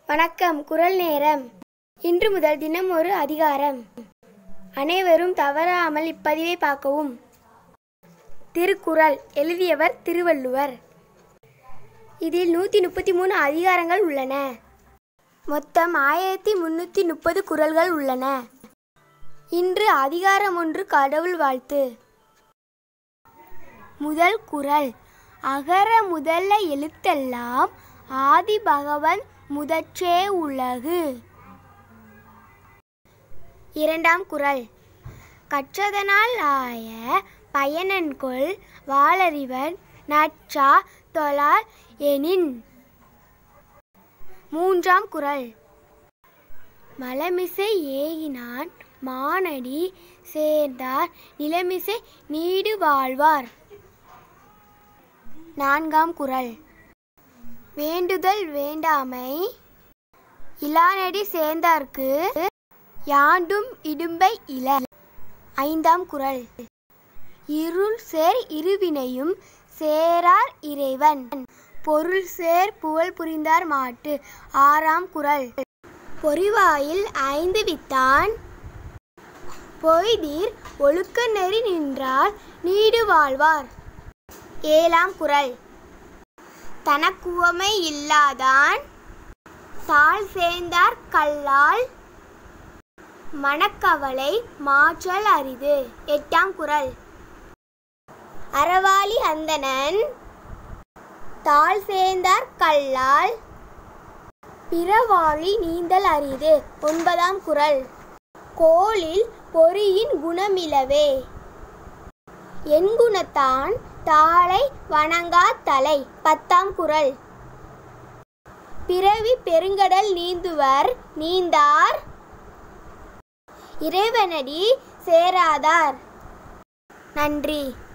வணக்கம் குரல் நேரம் இன்று முதல் தினம் ஒரு அதிகாரம் அனைவரும் தவறாமல் இப்பதிவை பார்க்கவும் திருக்குறள் எழுதியவர் திருவள்ளுவர் இதில் நூற்றி முப்பத்தி மூணு அதிகாரங்கள் உள்ளன மொத்தம் ஆயிரத்தி முன்னூற்றி முப்பது குறள்கள் உள்ளன இன்று அதிகாரம் ஒன்று கடவுள் வாழ்த்து முதல் குறள் அகர முதல்ல எழுத்தெல்லாம் ஆதி பகவன் முதற்றே உலகு இரண்டாம் குறள் கற்றதனால் ஆய பயனன்கொள் வாளறிவன் நற்றா தொழார் எனின் மூன்றாம் குறள் மலமிசை ஏகினான் மானடி சேர்ந்தார் நிலமிசை நீடு வாழ்வார் நான்காம் குறள் வேண்டுதல் வேண்டாமை இலானடி சேர்ந்தார்க்கு யாண்டும் இடும்பை இல ஐந்தாம் குறள் இருள் சேர் இருவினையும் சேரார் இறைவன் பொருள் சேர் புகழ் புரிந்தார் மாட்டு ஆறாம் குறள் பொறிவாயில் ஐந்து வித்தான் பொய்தீர் ஒழுக்க நெறி நின்றால் நீடு வாழ்வார் ஏழாம் குறள் தனக்குவமை இல்லாதான் தாழ் சேர்ந்தார் கல்லால் மனக்கவலை மாற்றல் அரிது எட்டாம் குறள் அறவாளி அந்தணன் தாழ் சேர்ந்தார் கல்லால் பிறவாழி நீந்தல் அரிது ஒன்பதாம் குறள் கோளில் பொறியின் குணமிலவே என் குணத்தான் தாளை வணங்கா தலை பத்தாம் குறள் பிறவி பெருங்கடல் நீந்துவர் நீந்தார் இறைவனடி சேராதார் நன்றி